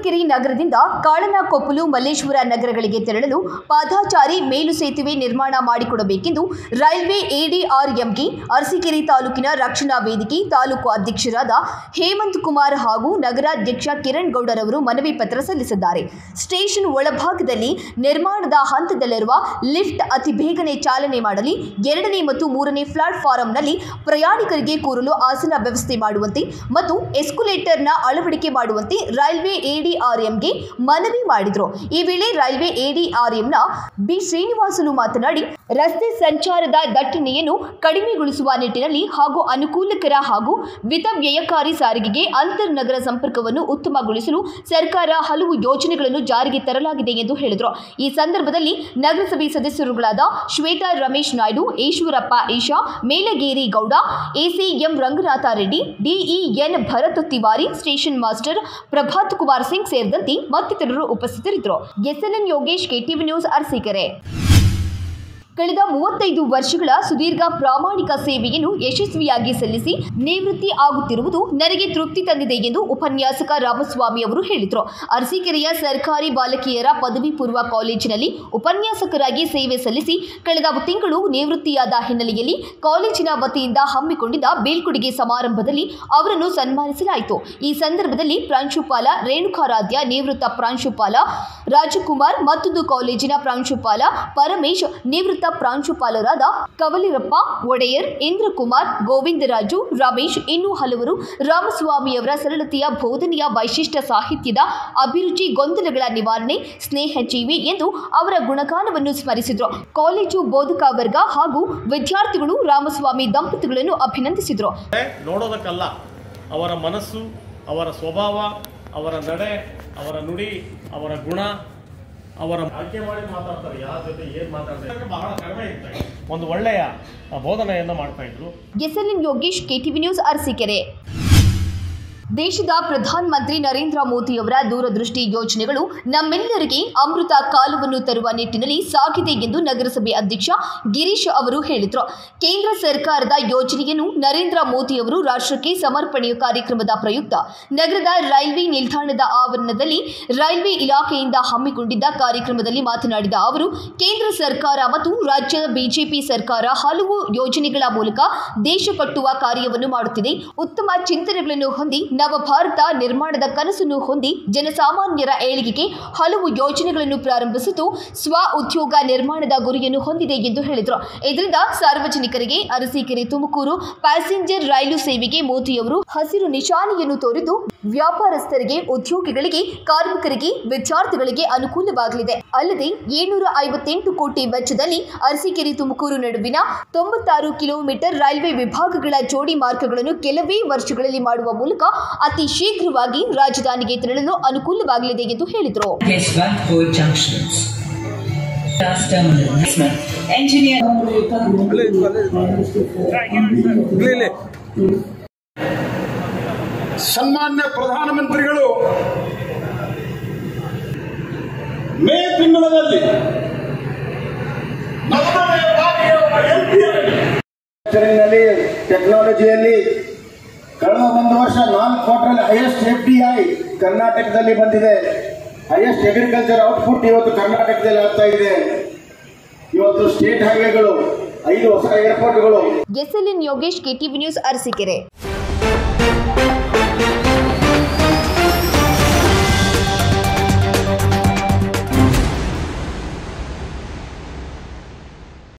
ಅರಸೀಕೆರೆ ನಗರದಿಂದ ಕಾಳನಕೊಪ್ಪಲು ಮಲ್ಲೇಶ್ವರ ನಗರಗಳಿಗೆ ತೆರಳಲು ಪಾದಾಚಾರಿ ಮೇಲು ಸೇತುವೆ ನಿರ್ಮಾಣ ಮಾಡಿಕೊಡಬೇಕೆಂದು ರೈಲ್ವೆ ಎಡಿಆರ್ಎಂಗೆ ಅರಸೀಕೆರೆ ತಾಲೂಕಿನ ರಕ್ಷಣಾ ವೇದಿಕೆ ತಾಲೂಕು ಅಧ್ಯಕ್ಷರಾದ ಹೇಮಂತ್ ಕುಮಾರ್ ಹಾಗೂ ನಗರಾಧ್ಯಕ್ಷ ಕಿರಣ್ ಗೌಡರವರು ಮನವಿ ಪತ್ರ ಸಲ್ಲಿಸಿದ್ದಾರೆ ಸ್ಟೇಷನ್ ಒಳಭಾಗದಲ್ಲಿ ನಿರ್ಮಾಣದ ಹಂತದಲ್ಲಿರುವ ಲಿಫ್ಟ್ ಅತಿ ಬೇಗನೆ ಚಾಲನೆ ಮಾಡಲಿ ಎರಡನೇ ಮತ್ತು ಮೂರನೇ ಪ್ಲಾಟ್ಫಾರಂನಲ್ಲಿ ಪ್ರಯಾಣಿಕರಿಗೆ ಕೂರಲು ಆಸನ ವ್ಯವಸ್ಥೆ ಮಾಡುವಂತೆ ಮತ್ತು ಎಸ್ಕುಲೇಟರ್ನ ಅಳವಡಿಕೆ ಮಾಡುವಂತೆ ರೈಲ್ವೆ ಎಡಿಆರ್ಎಂಗೆ ಮನವಿ ಮಾಡಿದರು ಈ ವೇಳೆ ರೈಲ್ವೆ ಎಡಿಆರ್ಎಂನ ಬಿ ಶ್ರೀನಿವಾಸಲು ಮಾತನಾಡಿ ರಸ್ತೆ ಸಂಚಾರದ ದಟ್ಟಣೆಯನ್ನು ಕಡಿಮೆಗೊಳಿಸುವ ನಿಟ್ಟಿನಲ್ಲಿ ಹಾಗೂ ಅನುಕೂಲಕರ ಹಾಗೂ ವ್ಯಯಕಾರಿ ಸಾರಿಗೆಗೆ ಅಂತರ್ನಗರ ಸಂಪರ್ಕವನ್ನು ಉತ್ತಮಗೊಳಿಸಲು ಸರ್ಕಾರ ಹಲವು ಯೋಜನೆಗಳನ್ನು ಜಾರಿಗೆ ತರಲಾಗಿದೆ ಎಂದು ಹೇಳಿದರು ಈ ಸಂದರ್ಭದಲ್ಲಿ ನಗರಸಭೆ ಸದಸ್ಯರುಗಳಾದ Shweta Ramesh Naidu Eshwarappa Isha Melageri Gowda ACM Ranganatha Reddy DEN Bharat Tiwari station master Prabhat Kumar Singh ಸೇರಿದಂತೆ ಮತ್ತಿತರರು ಉಪಸ್ಥಿತರಿದ್ದರು SLN Yogesh KTV news Arsikere ಕಳೆದ ಮೂವತ್ತೈದು ವರ್ಷಗಳ ಸುದೀರ್ಘ ಪ್ರಾಮಾಣಿಕ ಸೇವೆಯನ್ನು ಯಶಸ್ವಿಯಾಗಿ ಸಲ್ಲಿಸಿ ನಿವೃತ್ತಿ ಆಗುತ್ತಿರುವುದು ನನಗೆ ತೃಪ್ತಿ ತಂದಿದೆ ಎಂದು ಉಪನ್ಯಾಸಕ ರಾಮಸ್ವಾಮಿ ಅವರು ಹೇಳಿದರು ಅರಸೀಕೆರೆಯ ಸರ್ಕಾರಿ ಬಾಲಕಿಯರ ಪದವಿ ಪೂರ್ವ ಕಾಲೇಜಿನಲ್ಲಿ ಉಪನ್ಯಾಸಕರಾಗಿ ಸೇವೆ ಸಲ್ಲಿಸಿ ಕಳೆದ ತಿಂಗಳು ನಿವೃತ್ತಿಯಾದ ಹಿನ್ನೆಲೆಯಲ್ಲಿ ಕಾಲೇಜಿನ ವತಿಯಿಂದ ಹಮ್ಮಿಕೊಂಡಿದ್ದ ಬೀಳ್ಕೊಡುಗೆ ಸಮಾರಂಭದಲ್ಲಿ ಅವರನ್ನು ಸನ್ಮಾನಿಸಲಾಯಿತು ಈ ಸಂದರ್ಭದಲ್ಲಿ ಪ್ರಾಂಶುಪಾಲ ರೇಣುಕಾರಾಧ್ಯ ನಿವೃತ್ತ ಪ್ರಾಂಶುಪಾಲ ರಾಜಕುಮಾರ್ ಮತ್ತೊಂದು ಕಾಲೇಜಿನ ಪ್ರಾಂಶುಪಾಲ ಪರಮೇಶ್ ನಿವೃತ್ತ ಪ್ರಾಂಶುಪಾಲರಾದ ಕವಲಿರಪ್ಪ ಒಡೆಯರ್ ಇಂದ್ರಕುಮಾರ್ ಗೋವಿಂದರಾಜು ರಮೇಶ್ ಇನ್ನೂ ಹಲವರು ರಾಮಸ್ವಾಮಿಯವರ ಸರಳತೆಯ ಬೋಧನೆಯ ವೈಶಿಷ್ಟ್ಯ ಸಾಹಿತ್ಯದ ಅಭಿರುಚಿ ಗೊಂದಲಗಳ ನಿವಾರಣೆ ಸ್ನೇಹ ಜೀವಿ ಎಂದು ಅವರ ಗುಣಗಾನವನ್ನು ಸ್ಮರಿಸಿದರು ಕಾಲೇಜು ಬೋಧಕ ವರ್ಗ ಹಾಗೂ ವಿದ್ಯಾರ್ಥಿಗಳು ರಾಮಸ್ವಾಮಿ ದಂಪತಿಗಳನ್ನು ಅಭಿನಂದಿಸಿದರು ನೋಡೋದಕ್ಕಲ್ಲ ಅವರ ಮನಸ್ಸು ಅವರ ಸ್ವಭಾವ ಅವರ ನಡೆ ಅವರ ನುಡಿ ಅವರ ಗುಣ ಅವರ ಆಯ್ಕೆ ಮಾಡಿ ಮಾತಾಡ್ತಾರೆ ಯಾರ ಜೊತೆ ಏನ್ ಮಾತಾಡ್ತಾರೆ ಬಹಳ ಕಡಿಮೆ ಇರ್ತಾರೆ ಒಂದು ಒಳ್ಳೆಯ ಬೋಧನೆಯನ್ನ ಮಾಡ್ತಾ ಇದ್ರು SLN Yogesh KTV news Arsikere ದೇಶದ ಪ್ರಧಾನಮಂತ್ರಿ ನರೇಂದ್ರ ಮೋದಿಯವರ ದೂರದೃಷ್ಟಿ ಯೋಜನೆಗಳು ನಮ್ಮೆಲ್ಲರಿಗೆ ಅಮೃತ ಕಾಲವನ್ನು ತರುವ ನಿಟ್ಟಿನಲ್ಲಿ ಸಾಗಿದೆ ಎಂದು ನಗರಸಭೆ ಅಧ್ಯಕ್ಷ ಗಿರೀಶ್ ಅವರು ಹೇಳಿದರು ಕೇಂದ್ರ ಸರ್ಕಾರದ ಯೋಜನೆಯನ್ನು ನರೇಂದ್ರ ಮೋದಿಯವರು ರಾಷ್ಟ್ರಕ್ಕೆ ಸಮರ್ಪಣೆಯ ಕಾರ್ಯಕ್ರಮದ ಪ್ರಯುಕ್ತ ನಗರದ ರೈಲ್ವೆ ನಿಲ್ದಾಣದ ಆವರಣದಲ್ಲಿ ರೈಲ್ವೆ ಇಲಾಖೆಯಿಂದ ಹಮ್ಮಿಕೊಂಡಿದ್ದ ಕಾರ್ಯಕ್ರಮದಲ್ಲಿ ಮಾತನಾಡಿದ ಅವರು ಕೇಂದ್ರ ಸರ್ಕಾರ ಮತ್ತು ರಾಜ್ಯ ಬಿಜೆಪಿ ಸರ್ಕಾರ ಹಲವು ಯೋಜನೆಗಳ ಮೂಲಕ ದೇಶ ಕಟ್ಟುವ ಕಾರ್ಯವನ್ನು ಮಾಡುತ್ತಿದೆ ಉತ್ತಮ ಚಿಂತನೆಗಳನ್ನು ಹೊಂದಿ ನವಭಾರತ ನಿರ್ಮಾಣದ ಕನಸನ್ನು ಹೊಂದಿ ಜನಸಾಮಾನ್ಯರ ಏಳಿಗೆಗೆ ಹಲವು ಯೋಜನೆಗಳನ್ನು ಪ್ರಾರಂಭಿಸಿದ್ದು ಸ್ವ ಉದ್ಯೋಗ ನಿರ್ಮಾಣದ ಗುರಿಯನ್ನು ಹೊಂದಿದೆ ಎಂದು ಹೇಳಿದರು ಇದರಿಂದ ಸಾರ್ವಜನಿಕರಿಗೆ ಅರಸೀಕೆರೆ ತುಮಕೂರು ಪ್ಯಾಸೆಂಜರ್ ರೈಲು ಸೇವೆಗೆ ಮೋದಿಯವರು ಹಸಿರು ನಿಶಾನೆಯನ್ನು ತೋರಿದ್ದು ವ್ಯಾಪಾರಸ್ಥರಿಗೆ ಉದ್ಯೋಗಿಗಳಿಗೆ ಕಾರ್ಮಿಕರಿಗೆ ವಿದ್ಯಾರ್ಥಿಗಳಿಗೆ ಅನುಕೂಲವಾಗಲಿದೆ ಅಲ್ಲದೆ ಏಳ್ನೂರ ಐವತ್ತೆಂಟು ಕೋಟಿ ವೆಚ್ಚದಲ್ಲಿ ಅರಸೀಕೆರೆ ತುಮಕೂರು ನಡುವಿನ ತೊಂಬತ್ತಾರು ಕಿಲೋಮೀಟರ್ ರೈಲ್ವೆ ವಿಭಾಗಗಳ ಜೋಡಿ ಮಾರ್ಗಗಳನ್ನು ಕೆಲವೇ ವರ್ಷಗಳಲ್ಲಿ ಮಾಡುವ ಮೂಲಕ ಅತಿ ಶೀಘ್ರವಾಗಿ ರಾಜಧಾನಿಗೆ ತೆರಳಲು ಅನುಕೂಲವಾಗಲಿದೆ ಎಂದು ಹೇಳಿದರು Yes, one four junctions. Last terminal. Engineer. ಸನ್ಮಾನ್ಯ ಪ್ರಧಾನಮಂತ್ರಿಗಳು ಮೇ ತಿಂಗಳಲ್ಲಿ ಮೊದಲನೆಯ ಬಾರಿಗೆ ಒಬ್ಬ MP ಆಗಿ ನಲ್ಲಿ ಟೆಕ್ನಾಲಜಿಯಲ್ಲಿ ಕಳೆದ ಒಂದು ವರ್ಷ ನಾಲ್ಕು quarter highest F D I ಕರ್ನಾಟಕದಲ್ಲಿ ಬಂದಿದೆ ಹೈಯೆಸ್ಟ್ ಅಗ್ರಿಕಲ್ಚರ್ ಔಟ್ಪುಟ್ ಇವತ್ತು ಕರ್ನಾಟಕದಲ್ಲಿ ಆಗ್ತಾ ಇದೆ ಇವತ್ತು ಸ್ಟೇಟ್ ಹೈವೇಗಳು ಐದು ಹೊಸ ಏರ್ಪೋರ್ಟ್ಗಳು SLN Yogesh KTV news Arsikere